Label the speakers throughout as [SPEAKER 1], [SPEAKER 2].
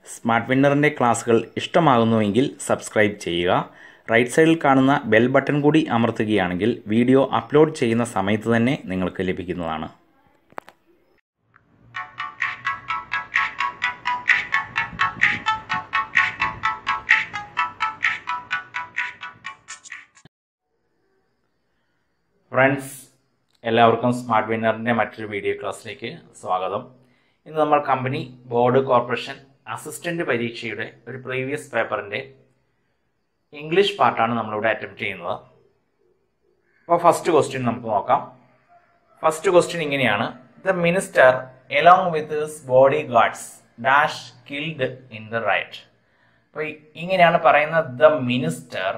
[SPEAKER 1] Smart വിന്നറിൻ്റെ ക്ലാസ്സുകൾ ഇഷ്ടമാകുന്നുവെങ്കിൽ subscribe ചെയ്യുക right സൈഡിൽ കാണുന്ന ബെൽ ബട്ടൺ കൂടി അമർത്തുകയാണെങ്കിൽ വീഡിയോ അപ്ലോഡ് ചെയ്യുന്ന സമയത്ത് തന്നെ നിങ്ങൾക്ക് ലഭിക്കുന്നതാണ് ഫ്രണ്ട്സ് എല്ലാവർക്കും സ്മാർട്ട് വിന്നറിൻ്റെ മറ്റൊരു വീഡിയോ ക്ലാസ്സിലേക്ക് സ്വാഗതം ഇന്ന് നമ്മൾ കമ്പനി ബോർഡ് കോർപ്പറേഷൻ അസിസ്റ്റൻ്റ് പരീക്ഷയുടെ ഒരു പ്രീവിയസ് പേപ്പറിൻ്റെ ഇംഗ്ലീഷ് പാർട്ടാണ് നമ്മളിവിടെ അറ്റംപ്റ്റ് ചെയ്യുന്നത് അപ്പോൾ ഫസ്റ്റ് ക്വസ്റ്റ്യൻ നമുക്ക് നോക്കാം ഫസ്റ്റ് ക്വസ്റ്റ്യൻ ഇങ്ങനെയാണ് the minister along with his bodyguards dash killed in the riot അപ്പോൾ ഇങ്ങനെയാണ് പറയുന്നത് the minister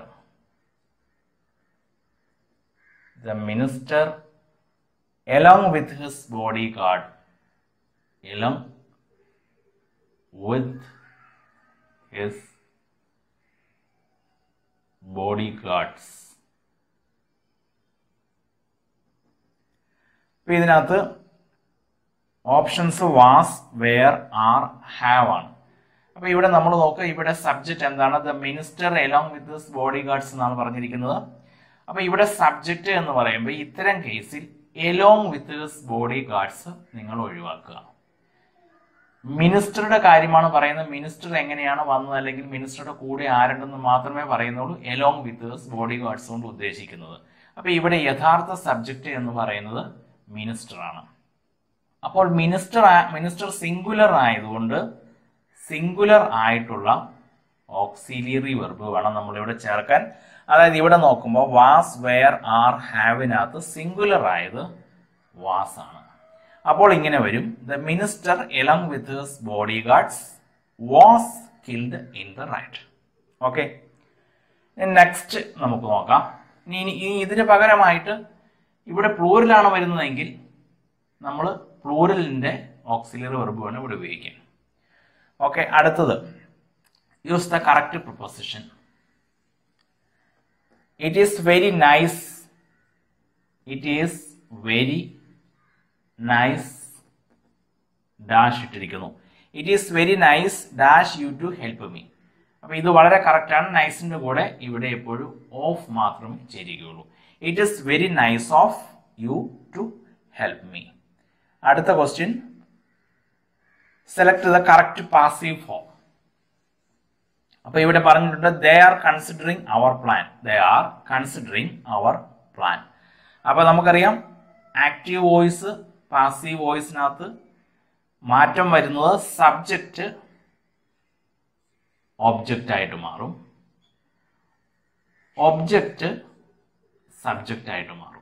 [SPEAKER 1] the minister along with his bodyguard along with his bodyguards ഇപ്പൊ ഇതിനകത്ത് options was were are have ആണ് അപ്പൊ ഇവിടെ നമ്മൾ നോക്കുക ഇവിടെ സബ്ജക്റ്റ് എന്താണ് the minister along with this bodyguards എന്നാണ് പറഞ്ഞിരിക്കുന്നത് അപ്പൊ ഇവിടെ സബ്ജക്റ്റ് എന്ന് പറയുമ്പോൾ ഇത്തരം കേസിൽ along with his bodyguards നിങ്ങൾ ഒഴിവാക്കുക മിനിസ്റ്ററുടെ കാര്യമാണ് പറയുന്നത് മിനിസ്റ്റർ എങ്ങനെയാണ് വന്നത് അല്ലെങ്കിൽ മിനിസ്റ്ററുടെ കൂടെ ആരുണ്ടെന്ന് മാത്രമേ പറയുന്നുള്ളൂ along with his bodyguards കൊണ്ട് ഉദ്ദേശിക്കുന്നത് അപ്പൊ ഇവിടെ യഥാർത്ഥ സബ്ജക്റ്റ് എന്ന് പറയുന്നത് മിനിസ്റ്റർ ആണ് അപ്പോൾ മിനിസ്റ്റർ മിനിസ്റ്റർ സിംഗുലർ ആയതുകൊണ്ട് സിംഗുലർ ആയിട്ടുള്ള ഓക്സിലിയറി വെർബ് വേണം നമ്മളിവിടെ ചേർക്കാൻ അതായത് ഇവിടെ നോക്കുമ്പോൾ വാസ് വെയർ ആർ ഹാവിനകത്ത് സിംഗുലർ ആയത് വാസ് ആണ് അപ്പോൾ ഇങ്ങനെ വരും the minister along with his bodyguards was killed in the riot okay next നമുക്ക് നോക്കാം ഇനി ഇനി ഇതിന് പകരമായിട്ട് ഇവിടെ പ്ലൂരലാണ് വരുന്നതെങ്കിൽ നമ്മൾ പ്ലൂരലിന്റെ ഓക്സിലറി വെർബ് വേണം ഇവിടെ ഉപയോഗിക്കാൻ ഓക്കെ അടുത്തത് use the correct preposition it is very nice it is very nice dash ഇട്ടിരിക്കുന്നു it is very nice dash you to help me അപ്പൊ ഇത് വളരെ കറക്റ്റ് ആണ് നൈസിന്റെ കൂടെ ഇവിടെ എപ്പോഴും ഓഫ് മാത്രമേ ചേരുകയുള്ളൂ it is very nice of you to help me അടുത്ത question select the correct passive form അപ്പൊ ഇവിടെ പറഞ്ഞിട്ടുണ്ട് they are considering our plan they are considering our plan അപ്പൊ നമുക്കറിയാം ആക്റ്റീവ് വോയിസ് പാസീവ് വോയിസിനകത്ത് മാറ്റം വരുന്നത് സബ്ജക്റ്റ് ഒബ്ജക്റ്റ് ആയിട്ട് മാറും ഒബ്ജക്റ്റ് സബ്ജക്റ്റ് ആയിട്ട് മാറും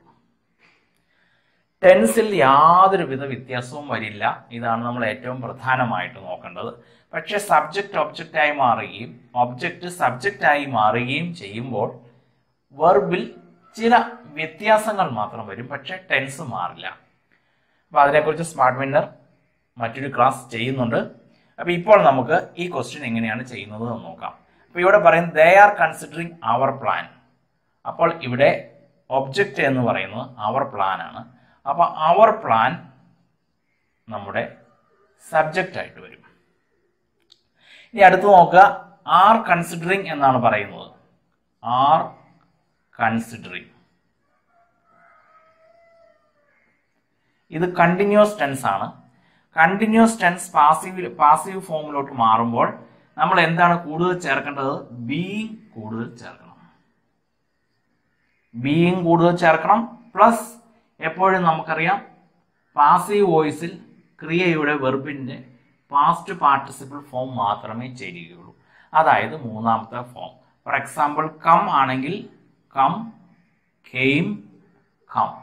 [SPEAKER 1] ടെൻസിൽ യാതൊരുവിധ വ്യത്യാസവും വരില്ല ഇതാണ് നമ്മൾ ഏറ്റവും പ്രധാനമായിട്ട് നോക്കേണ്ടത് പക്ഷെ സബ്ജക്റ്റ് ഒബ്ജക്റ്റ് ആയി മാറുകയും ഒബ്ജക്റ്റ് സബ്ജക്റ്റ് ആയി മാറുകയും ചെയ്യുമ്പോൾ വെർബിൽ ചില വ്യത്യാസങ്ങൾ മാത്രം വരും പക്ഷെ ടെൻസ് മാറില്ല അപ്പൊ അതിനെക്കുറിച്ച് സ്മാർട്ട് വിന്നർ മറ്റൊരു ക്ലാസ് ചെയ്യുന്നുണ്ട് അപ്പൊ ഇപ്പോൾ നമുക്ക് ഈ ക്വസ്റ്റ്യൻ എങ്ങനെയാണ് ചെയ്യുന്നത് എന്ന് നോക്കാം അപ്പൊ ഇവിടെ പറയുന്നത് they are considering our plan അപ്പോൾ ഇവിടെ ഒബ്ജക്റ്റ് എന്ന് പറയുന്നത് അവർ പ്ലാൻ ആണ് അപ്പൊ അവർ പ്ലാൻ നമ്മുടെ സബ്ജക്റ്റ് ആയിട്ട് വരും ഇനി അടുത്ത് നോക്കുക ആർ കൺസിഡറിങ് എന്നാണ് പറയുന്നത് ആർ കൺസിഡറിങ് ഇത് കണ്ടിന്യൂസ് ടെൻസ് ആണ് കണ്ടിന്യൂസ് ടെൻസ് പാസീവ് പാസീവ് ഫോമിലോട്ട് മാറുമ്പോൾ നമ്മൾ എന്താണ് കൂടുതൽ ചേർക്കേണ്ടത് ബീയിങ് കൂടുതൽ ചേർക്കണം ബീയിങ് കൂടുതൽ ചേർക്കണം പ്ലസ് എപ്പോഴും നമുക്കറിയാം പാസീവ് വോയിസിൽ ക്രിയയുടെ വെർബിന്റെ പാസ്റ്റ് പാർട്ടിസിപ്പിൾ ഫോം മാത്രമേ ചേരുകയുള്ളൂ അതായത് മൂന്നാമത്തെ ഫോം ഫോർ എക്സാമ്പിൾ കം ആണെങ്കിൽ കം കെയിം കം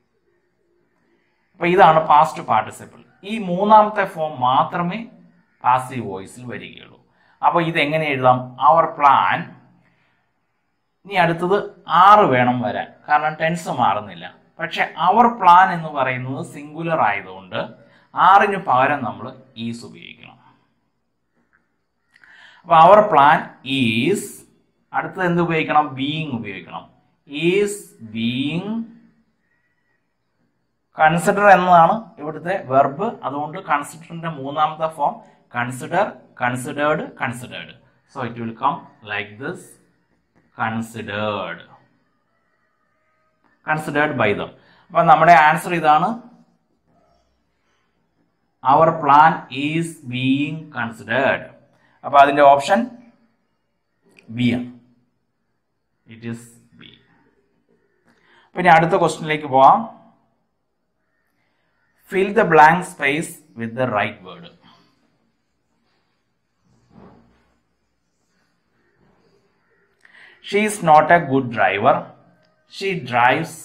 [SPEAKER 1] അപ്പൊ ഇതാണ് പാസ്റ്റ് പാർട്ടിസിപ്പിൾ ഈ മൂന്നാമത്തെ ഫോം മാത്രമേ പാസീവ് വോയിസിൽ വരികയുള്ളൂ അപ്പൊ ഇത് എങ്ങനെ എഴുതാം അവർ പ്ലാൻ ഇനി അടുത്തത് ആറ് വേണം വരാൻ കാരണം ടെൻസ് മാറുന്നില്ല പക്ഷെ അവർ പ്ലാൻ എന്ന് പറയുന്നത് സിംഗുലർ ആയതുകൊണ്ട് ആറിന് പകരം നമ്മൾ ഈസ് ഉപയോഗിക്കണം അപ്പൊ അവർ പ്ലാൻ ഈസ് അടുത്തത് എന്ത് ഉപയോഗിക്കണം ബീയിങ് ഉപയോഗിക്കണം ഈസ് ബീയിങ് കൺസിഡർ എന്നതാണ് ഇവിടുത്തെ വെർബ് അതുകൊണ്ട് കൺസിഡറിന്റെ മൂന്നാമത്തെ form consider considered considered so it will come like this considered considered by them അപ്പൊ നമ്മുടെ ആൻസർ ഇതാണ് our plan is being considered അപ്പൊ അതിന്റെ ഓപ്ഷൻ ബി ആണ് ഇറ്റ് ഈസ് ബി പിന്നെ അടുത്ത ക്വസ്റ്റ്യനിലേക്ക് പോവാം fill the blank space with the right word she is not a good driver she drives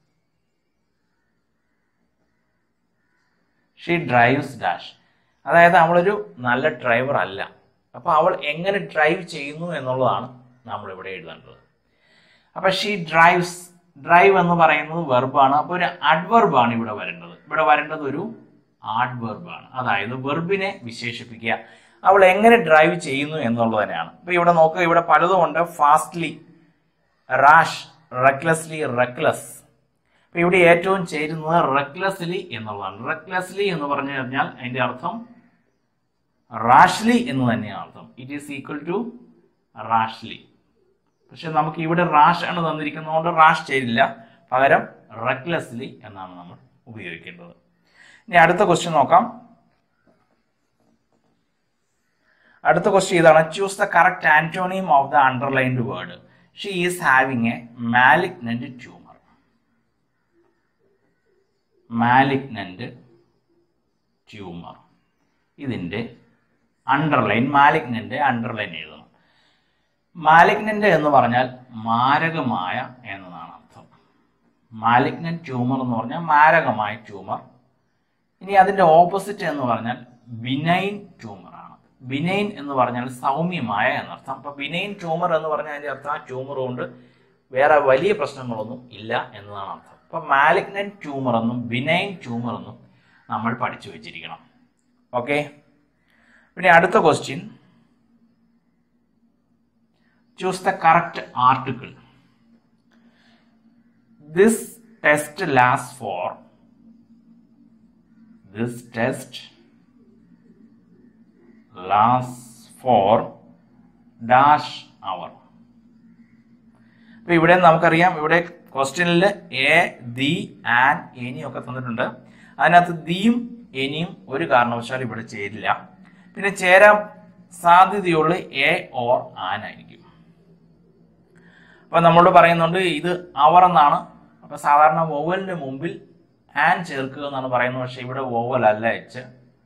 [SPEAKER 1] she drives dash അതായത് അവളൊരു നല്ല ഡ്രൈവർ അല്ല അപ്പൊ അവൾ എങ്ങനെ ഡ്രൈവ് ചെയ്യുന്നു എന്നുള്ളതാണ് നമ്മൾ ഇവിടെ എഴുതേണ്ടത് അപ്പൊ ഷീ ഡ്രൈവ്സ് ഡ്രൈവ് എന്ന് പറയുന്നത് വെർബാണ് അപ്പൊ ഒരു അഡ്വർബാണ് ഇവിടെ വരേണ്ടത് ഇവിടെ വരേണ്ടത് ഒരു ആഡ്വർബാണ് അതായത് വെർബിനെ വിശേഷിപ്പിക്കുക അവൾ എങ്ങനെ ഡ്രൈവ് ചെയ്യുന്നു എന്നുള്ളത് തന്നെയാണ് ഇപ്പൊ ഇവിടെ നോക്കുക ഇവിടെ പലതും ഉണ്ട് ഫാസ്റ്റ്ലി റാഷ് റെക്ലെസ്ലി റെക്ലെസ് അപ്പൊ ഇവിടെ ഏറ്റവും ചേരുന്നത് റെക്ലെസ്ലി എന്നുള്ളതാണ് റെക്ലെസ്ലി എന്ന് പറഞ്ഞു കഴിഞ്ഞാൽ അതിന്റെ അർത്ഥം റാഷ്ലി എന്ന് തന്നെയാണ് അർത്ഥം it is equal to rashly പക്ഷെ നമുക്ക് ഇവിടെ റാഷ് ആണ് തന്നിരിക്കുന്നതുകൊണ്ട് റാഷ് ചേരില്ല പകരം റെക്ലെസ്ലി എന്നാണ് നമ്മൾ ഉപയോഗിക്കേണ്ടത് ഇനി അടുത്ത ക്വസ്റ്റ്യൻ നോക്കാം അടുത്ത ക്വസ്റ്റ്യൻ ഇതാണ് choose the correct antonym of the underlined word she is having a malignant tumour malignant tumour ഇതിന്റെ അണ്ടർലൈൻ മാലിഗ്നന്റ് അണ്ടർലൈൻ എഴുതണം മാലിഗ്നന്റ് എന്ന് പറഞ്ഞാൽ മാരകമായ എന്നതാണ് അർത്ഥം മാലിഗ്നന്റ് ട്യൂമർ എന്ന് പറഞ്ഞാൽ മാരകമായ ട്യൂമർ ഇനി അതിന്റെ ഓപ്പോസിറ്റ് എന്ന് പറഞ്ഞാൽ ബിനൈൻ ട്യൂമർ ആണ് ബിനൈൻ എന്ന് പറഞ്ഞാൽ സൗമ്യമായ എന്നർത്ഥം അപ്പൊ ബിനൈൻ ട്യൂമർ എന്ന് പറഞ്ഞാൽ അതിന്റെ അർത്ഥം ആ ട്യൂമർ കൊണ്ട് വേറെ വലിയ പ്രശ്നങ്ങളൊന്നും ഇല്ല എന്നതാണ് അർത്ഥം അപ്പൊ മാലിഗ്നന്റ് ട്യൂമർ എന്നും ബിനൈൻ ട്യൂമർ എന്നും നമ്മൾ പഠിച്ചു വെച്ചിരിക്കണം ഓക്കെ പിന്നെ അടുത്ത question choose the correct article. This test lasts for this test lasts for dash hour. അപ്പൊ ഇവിടെ നമുക്കറിയാം ഇവിടെ ക്വസ്റ്റ്യനിൽ എ ദി ആൻ എനി ഒക്കെ തന്നിട്ടുണ്ട് അതിനകത്ത് ദിയും എനിയും ഒരു കാരണവശാലും ഇവിടെ ചേരില്ല പിന്നെ ചേരാൻ സാധ്യതയുള്ള എ ഓർ ആൻ ആയിരിക്കും അപ്പൊ നമ്മളോട് പറയുന്നുണ്ട് ഇത് അവർ എന്നാണ് അപ്പൊ സാധാരണ വോവലിന്റെ മുമ്പിൽ ആൻ ചേർക്കുക എന്നാണ് പറയുന്നത് പക്ഷെ ഇവിടെ വോവൽ അല്ല എച്ച്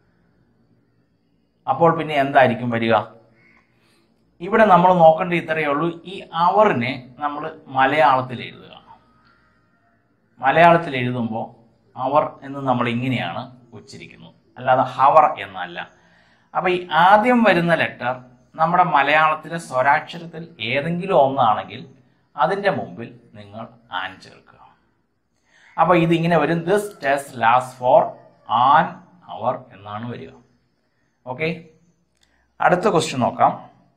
[SPEAKER 1] അപ്പോൾ പിന്നെ എന്തായിരിക്കും വരിക ഇവിടെ നമ്മൾ നോക്കേണ്ട ഇത്രയേ ഉള്ളൂ ഈ അവറിനെ നമ്മൾ മലയാളത്തിൽ എഴുതുക മലയാളത്തിൽ എഴുതുമ്പോൾ അവർ എന്ന് നമ്മൾ ഇങ്ങനെയാണ് ഉച്ചരിക്കുന്നത് അല്ലാതെ ഹവർ എന്നല്ല അപ്പൊ ഈ ആദ്യം വരുന്ന ലെറ്റർ നമ്മുടെ മലയാളത്തിലെ സ്വരാക്ഷരത്തിൽ ഏതെങ്കിലും ഒന്നാണെങ്കിൽ അതിന്റെ മുമ്പിൽ നിങ്ങൾ ആൻ ചേർക്കുക അപ്പൊ ഇതിങ്ങനെ വരും this test last for an hour okay വരിക ഓക്കെ അടുത്ത ക്വസ്റ്റ്യൻ നോക്കാം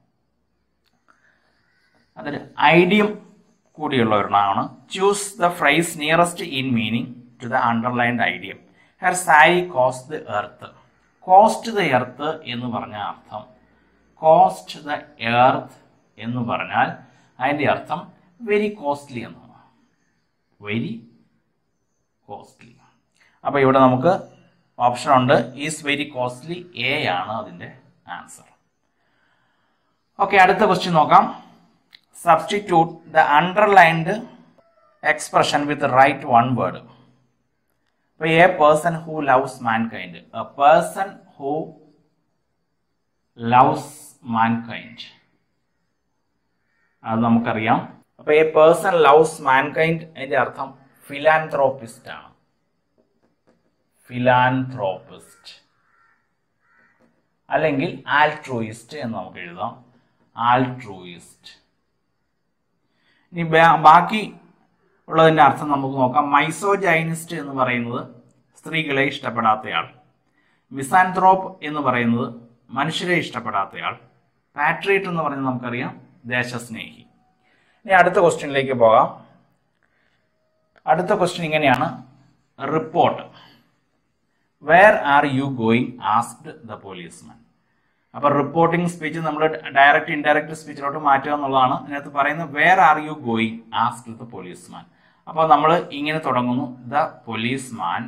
[SPEAKER 1] അതൊരു ഐഡിയം കൂടിയുള്ള ഒരെണ്ണമാണ് choose the phrase nearest in meaning to the underlined idiom her sari cost the earth cost the earth എന്ന് പറഞ്ഞ അർത്ഥം കോസ്റ്റ് ദ എർത്ത് എന്ന് പറഞ്ഞാൽ അതിൻ്റെ അർത്ഥം വെരി കോസ്റ്റ്ലി എന്നാണ് വെരി കോസ്റ്റ്ലി അപ്പോൾ ഇവിടെ നമുക്ക് ഓപ്ഷൻ ഉണ്ട് ഈസ് വെരി കോസ്റ്റ്ലി എ ആണ് അതിൻ്റെ ആൻസർ ഓക്കെ അടുത്ത ക്വസ്റ്റ്യൻ നോക്കാം substitute the underlined expression with right one word അപ്പോൾ a person who loves mankind a person who loves mankind അത് നമുക്കറിയാം അപ്പൊ എ പേഴ്സൺ ലവ്സ് മാൻകൈൻഡ് അതിന്റെ അർത്ഥം ഫിലാൻത്രോപ്പിസ്റ്റ് ആണ് ഫിലാൻത്രോപ്പിസ്റ്റ് അല്ലെങ്കിൽ ആൽട്രൂയിസ്റ്റ് എന്ന് നമുക്ക് എഴുതാം ആൽട്രൂയിസ്റ്റ് ഇനി ബാക്കി ഉള്ളതിന്റെ അർത്ഥം നമുക്ക് നോക്കാം മൈസോജൈനിസ്റ്റ് എന്ന് പറയുന്നത് സ്ത്രീകളെ ഇഷ്ടപ്പെടാത്തയാൾ മിസാൻത്രോപ്പ് എന്ന് പറയുന്നത് മനുഷ്യരെ ഇഷ്ടപ്പെടാത്തയാൾ പാട്രിയറ്റ് എന്ന് പറയുന്നത് നമുക്കറിയാം ദേശസ്നേഹി ഇനി അടുത്ത ക്വസ്റ്റ്യനിലേക്ക് പോകാം അടുത്ത ക്വസ്റ്റ്യൻ ഇങ്ങനെയാണ് report where are you going asked the policeman അപ്പൊ റിപ്പോർട്ടിംഗ് സ്പീച്ച് നമ്മൾ ഡയറക്റ്റ് ഇൻഡയറക്റ്റ് സ്പീച്ചിലോട്ട് മാറ്റുക എന്നുള്ളതാണ് അതിനകത്ത് പറയുന്നത് where are you going ask the policeman അപ്പോൾ നമ്മൾ ഇങ്ങനെ തുടങ്ങുന്നു the policeman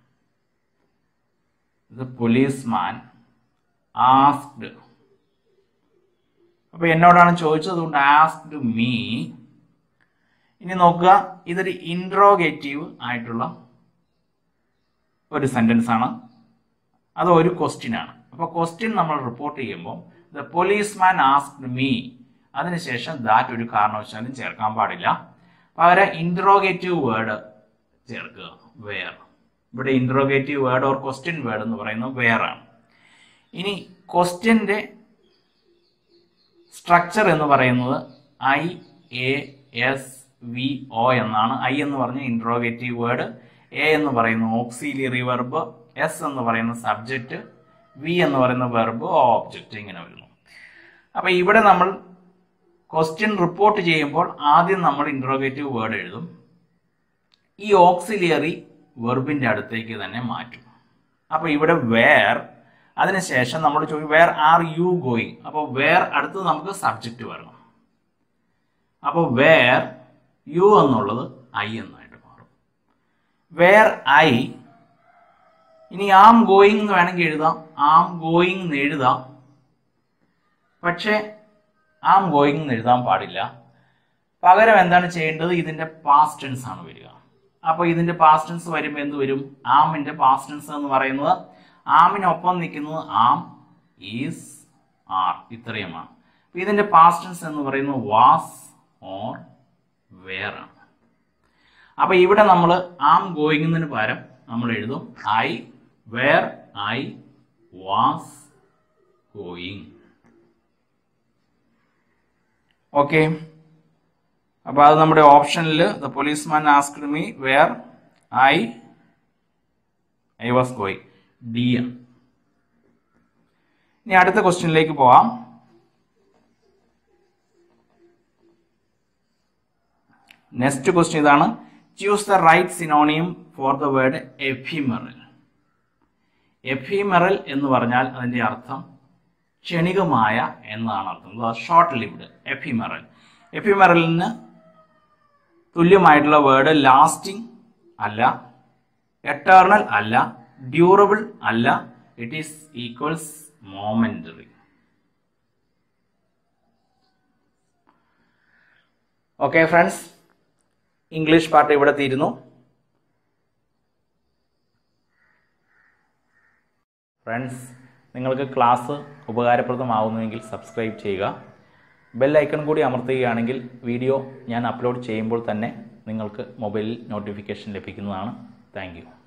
[SPEAKER 1] the policeman asked അപ്പൊ എന്നോടാണ് ചോദിച്ചത് അതുകൊണ്ട് ആസ്ക്ഡ് മീ ഇനി നോക്കുക ഇതൊരു ഇൻട്രോഗേറ്റീവ് ആയിട്ടുള്ള ഒരു സെന്റൻസ് ആണ് അത് ഒരു ക്വസ്റ്റ്യൻ ആണ് അപ്പോൾ ക്വസ്റ്റ്യൻ നമ്മൾ റിപ്പോർട്ട് ചെയ്യുമ്പോൾ ദ പോലീസ്മാൻ ആസ്ക്ഡ് മീ അതിനുശേഷം ദാറ്റ് ഒരു കാരണവശാലും ചേർക്കാൻ പാടില്ല പകരം ഇൻട്രോഗേറ്റീവ് വേർഡ് ചേർക്കുക വേർ ഇവിടെ interrogative word or question word എന്ന് പറയുന്നത് വേർ ആണ് ഇനി ക്വസ്റ്റ്യൻ്റെ സ്ട്രക്ചർ എന്ന് പറയുന്നത് I A S V O എന്നാണ് ഐ എന്ന് പറഞ്ഞ ഇൻട്രോഗേറ്റീവ് വേർഡ് എ എന്ന് പറയുന്ന ഓക്സിലിയറി വെർബ് എസ് എന്ന് പറയുന്ന സബ്ജക്റ്റ് വി എന്ന് പറയുന്ന വെർബ് ഓബ്ജക്റ്റ് ഇങ്ങനെ വരുന്നു അപ്പൊ ഇവിടെ നമ്മൾ ക്വസ്റ്റ്യൻ റിപ്പോർട്ട് ചെയ്യുമ്പോൾ ആദ്യം നമ്മൾ ഇൻട്രോഗേറ്റീവ് വേർഡ് എഴുതും ഈ ഓക്സിലിയറി വെർബിന്റെ അടുത്തേക്ക് തന്നെ മാറ്റും അപ്പൊ ഇവിടെ വേർ അതിനുശേഷം നമ്മൾ ചോദിക്കും വേർ ആർ യു ഗോയിങ് അപ്പോൾ വേർ അടുത്ത് നമുക്ക് സബ്ജക്റ്റ് വരണം അപ്പോൾ വേർ യു എന്നുള്ളത് ഐ എന്നായിട്ട് മാറും വേർ ഐ ഇനി ആം ഗോയിങ് എന്ന് വേണമെങ്കിൽ എഴുതാം ആം ഗോയിങ് എന്ന് എഴുതാം പക്ഷേ ആം ഗോയിങ് എന്ന് എഴുതാൻ പാടില്ല പകരം എന്താണ് ചെയ്യേണ്ടത് ഇതിന്റെ പാസ്റ്റ് ടെൻസ് ആണ് വരിക അപ്പോൾ ഇതിന്റെ പാസ്റ്റ് ടെൻസ് വരുമ്പോൾ എന്ത് വരും ആമിന്റെ പാസ്റ്റ് ടെൻസ് എന്ന് പറയുന്നത് ആമിനൊപ്പം നിൽക്കുന്നത് ആം ഈസ് ആർ ഇത്രയുമാണ് അപ്പൊ ഇതിന്റെ പാസ്റ്റ് ടെൻസ് എന്ന് പറയുന്നത് വാസ് ഓർ വേർ ആണ് അപ്പൊ ഇവിടെ നമ്മൾ ആം ഗോയിങ്ങിന് പകരം നമ്മൾ എഴുതും I where I was going okay അപ്പൊ അത് നമ്മുടെ ഓപ്ഷനിൽ the policeman asked me where I I was going D M ഇനി അടുത്ത ക്വസ്റ്റ്യനിലേക്ക് പോവാം നെക്സ്റ്റ് ക്വസ്റ്റ്യൻ ഇതാണ് choose the right synonym for the word ephemeral ephemeral എന്ന് പറഞ്ഞാൽ അതിന്റെ അർത്ഥം ക്ഷണികമായ എന്നാണ് അർത്ഥം ഷോർട്ട് ലിവ്ഡ് എഫിമറൽ എഫിമറലിന് തുല്യമായിട്ടുള്ള വേർഡ് ലാസ്റ്റിംഗ് അല്ല എറ്റേർണൽ അല്ല ഡ്യൂറബിൾ അല്ല it is equals momentary okay friends English part ഇവിടെ തീരുന്നു ഫ്രണ്ട്സ് നിങ്ങൾക്ക് ക്ലാസ് ഉപകാരപ്രദമാവുന്നുവെങ്കിൽ സബ്സ്ക്രൈബ് ചെയ്യുക ബെൽ ഐക്കൺ കൂടി അമർത്തുകയാണെങ്കിൽ വീഡിയോ ഞാൻ അപ്ലോഡ് ചെയ്യുമ്പോൾ തന്നെ നിങ്ങൾക്ക് മൊബൈലിൽ നോട്ടിഫിക്കേഷൻ ലഭിക്കുന്നതാണ് താങ്ക്